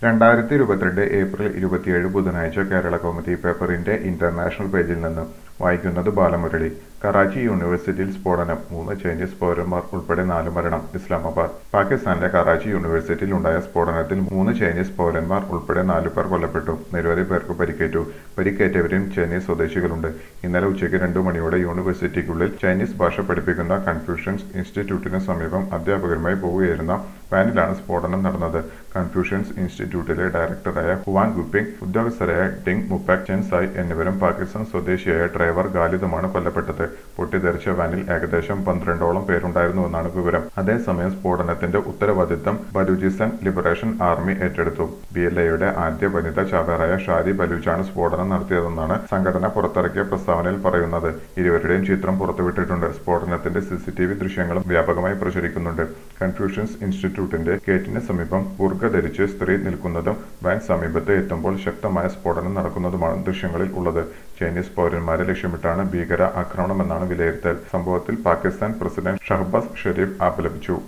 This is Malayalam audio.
രണ്ടായിരത്തി ഇരുപത്തിരണ്ട് ഏപ്രിൽ ഇരുപത്തിയേഴ് ബുധനാഴ്ച കേരള കൗമുദി പേപ്പറിന്റെ ഇന്റർനാഷണൽ പേജിൽ നിന്ന് വായിക്കുന്നത് ബാലമുരളി കറാച്ചി യൂണിവേഴ്സിറ്റിയിൽ സ്ഫോടനം മൂന്ന് ചൈനീസ് പൗരന്മാർ ഉൾപ്പെടെ നാല് മരണം ഇസ്ലാമാബാദ് പാകിസ്ഥാനിലെ കറാച്ചി യൂണിവേഴ്സിറ്റിയിൽ ഉണ്ടായ സ്ഫോടനത്തിൽ മൂന്ന് ചൈനീസ് പൗരന്മാർ ഉൾപ്പെടെ നാലു പേർ കൊല്ലപ്പെട്ടു നിരവധി പേർക്ക് പരിക്കേറ്റു പരിക്കേറ്റവരും ചൈനീസ് സ്വദേശികളുണ്ട് ഇന്നലെ ഉച്ചയ്ക്ക് രണ്ടു മണിയോടെ യൂണിവേഴ്സിറ്റിക്കുള്ളിൽ ചൈനീസ് ഭാഷ പഠിപ്പിക്കുന്ന കൺഫ്യൂഷൻസ് ഇൻസ്റ്റിറ്റ്യൂട്ടിന് സമീപം അധ്യാപകരുമായി പോവുകയായിരുന്ന വാനിലാണ് സ്ഫോടനം നടന്നത് കൺഫ്യൂഷൻസ് ഇൻസ്റ്റിറ്റ്യൂട്ടിലെ ഡയറക്ടറായ ഹുവാൻ ഗുപ്പിംഗ് ഉദ്യോഗസ്ഥരായ ടിങ് മുപ്പാക് ചെൻ സായ് എന്നിവരും പാകിസ്ഥാൻ സ്വദേശിയായ ഡ്രൈവർ ഖാലിദുമാണ് കൊല്ലപ്പെട്ടത് പൊട്ടിത്തെറിച്ച വാനിൽ ഏകദേശം പന്ത്രണ്ടോളം പേരുണ്ടായിരുന്നുവെന്നാണ് വിവരം അതേസമയം സ്ഫോടനത്തിന്റെ ഉത്തരവാദിത്തം ബലൂചിസ്ഥാൻ ലിബറേഷൻ ആർമി ഏറ്റെടുത്തു ബി എൽ എയുടെ ആദ്യ വനിതാ ചാവേറായ ഷാരി ബലൂച്ചാണ് സ്ഫോടനം നടത്തിയതെന്നാണ് സംഘടന പുറത്തിറക്കിയ പ്രസ്താവനയിൽ പറയുന്നത് ഇരുവരുടെയും ചിത്രം പുറത്തുവിട്ടിട്ടുണ്ട് സ്ഫോടനത്തിന്റെ സിസിടിവി ദൃശ്യങ്ങളും വ്യാപകമായി പ്രചരിക്കുന്നുണ്ട് കൺഫ്യൂഷൻസ് ഇൻസ്റ്റിറ്റ്യൂട്ടിന്റെ ഗേറ്റിന് സമീപം ബുർഗ ധരിച്ച് സ്ത്രീ നിൽക്കുന്നതും വാൻ സമീപത്ത് എത്തുമ്പോൾ ശക്തമായ സ്ഫോടനം നടക്കുന്നതുമാണ് ദൃശ്യങ്ങളിൽ ഉള്ളത് ചൈനീസ് പൗരന്മാരെ ലക്ഷ്യമിട്ടാണ് ഭീകര ആക്രമണമെന്നാണ് വിലയിരുത്തൽ സംഭവത്തിൽ പാകിസ്ഥാൻ പ്രസിഡന്റ് ഷഹബാസ് ഷെരീഫ് അപലപിച്ചു